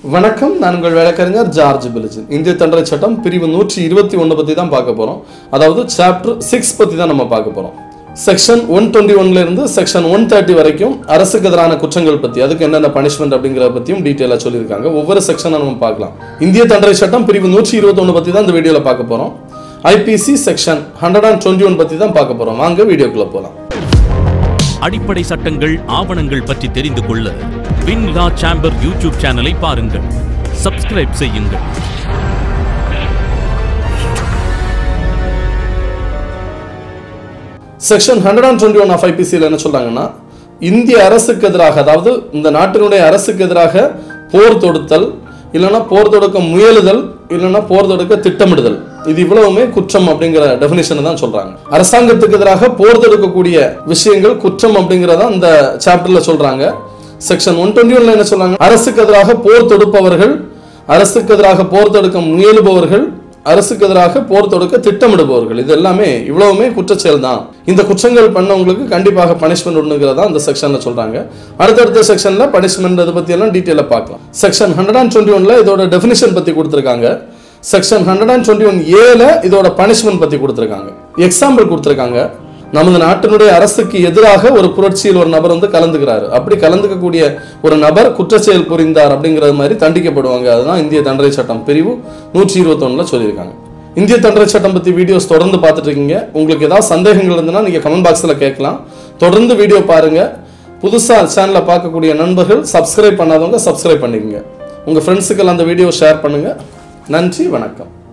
வணக்கம் நான் உங்கள் வழக்கறிஞர் ஜார்ஜ் பிலிஜன் இந்திய தண்டனை சட்டம் பிரிவு நூற்றி இருபத்தி ஒன்று பற்றி தான் பார்க்க போகிறோம் அதாவது சாப்டர் சிக்ஸ் பற்றி தான் நம்ம பார்க்க போகிறோம் செக்ஷன் ஒன் டுவெண்ட்டி ஒன்ல இருந்து செக்ஷன் ஒன் தேர்ட்டி வரைக்கும் அரசுக்கு எதிரான குற்றங்கள் பற்றி அதுக்கு என்னென்ன பனிஷ்மெண்ட் அப்படிங்கிறத பற்றியும் டீட்டெயிலாக சொல்லியிருக்காங்க ஒவ்வொரு செக்ஷனை நம்ம பார்க்கலாம் இந்திய தண்டனை சட்டம் பிரிவு நூற்றி இருபத்தொன்று பற்றி தான் இந்த வீடியோவில் பார்க்க போகிறோம் IPC section hundred and twenty one பற்றி தான் பார்க்க போகிறோம் வாங்க வீடியோக்குள்ளே போகலாம் அடிப்படை சட்டங்கள் ஆவணங்கள் பற்றி தெரிந்து கொள்ள வின் லா சேம்பர் யூடியூப் சேனலை பாருங்கள் சப்ஸ்கிரைப் செய்யுங்கள் section hundred and twenty one of ஐபிசியில் என்ன சொல்றாங்கன்னா இந்திய அரசுக்கு எதிராக அதாவது இந்த நாட்டினுடைய அரசுக்கு எதிராக போர் தொடுத்தல் இல்லைன்னா போர் தொடுக்க முயலுதல் இல்லைன்னா போர் தொடுக்க திட்டமிடுதல் இது இவ்வளவுமே குற்றம் அப்படிங்கிற டெஃபினிஷன் தான் சொல்றாங்க அரசாங்கத்துக்கு எதிராக போர் தொடுக்கக்கூடிய விஷயங்கள் குற்றம் அப்படிங்கிறத இந்த சாப்டர்ல சொல்றாங்க செக்ஷன் ஒன் டுவெண்ட்டி ஒன்ல என்ன சொல்றாங்க அரசுக்கு எதிராக போர் தொடுப்பவர்கள் அரசுக்கு எதிராக போர் தொடுக்க முயலுபவர்கள் அரசுக்கு எதிராக போர் தொடுக்க திட்டமிடுபவர்கள் இது எல்லாமே இவ்வளவுமே குற்றச்செயல் தான் இந்த குற்றங்கள் பண்ணவங்களுக்கு கண்டிப்பாக பனிஷ்மெண்ட் உண்டுங்கிறதா இந்த செக்ஷன்ல சொல்றாங்க அடுத்தடுத்த செக்ஷன்ல பனிஷ்மெண்ட் அதை பத்தி எல்லாம் டீட்டெயிலாக பார்க்கலாம் செக்ஷன் ஹண்ட்ரட் அண்ட் டுவெண்ட்டி ஒன்ல இதோட டெஃபினிஷன் பத்தி கொடுத்துருக்காங்க section hundred and twenty one ஏல இதோட பனிஷ்மெண்ட் பத்தி கொடுத்துருக்காங்க எக்ஸாம்பிள் கொடுத்துருக்காங்க நமது நாட்டினுடைய அரசுக்கு எதிராக ஒரு புரட்சியில் ஒரு நபர் வந்து கலந்துக்கிறாரு அப்படி கலந்துக்கக்கூடிய ஒரு நபர் குற்றச்செயல் புரிந்தார் அப்படிங்கிறது மாதிரி தண்டிக்கப்படுவாங்க அதுதான் இந்திய தண்டனை சட்டம் பிரிவு நூற்றி இருபத்தொன்னுல சொல்லியிருக்காங்க இந்திய தண்டனை சட்டம் பத்தி வீடியோஸ் தொடர்ந்து பார்த்துட்டு இருக்கீங்க உங்களுக்கு ஏதாவது சந்தேகங்கள் இருந்ததுன்னா நீங்க கமெண்ட் பாக்ஸ்ல கேட்கலாம் தொடர்ந்து வீடியோ பாருங்க புதுசா சேனலை பார்க்கக்கூடிய நண்பர்கள் சப்ஸ்கிரைப் பண்ணாதவங்க சப்ஸ்கிரைப் பண்ணிக்கங்க உங்க ஃப்ரெண்ட்ஸுக்கெல்லாம் அந்த வீடியோ ஷேர் பண்ணுங்க நன்றி வணக்கம்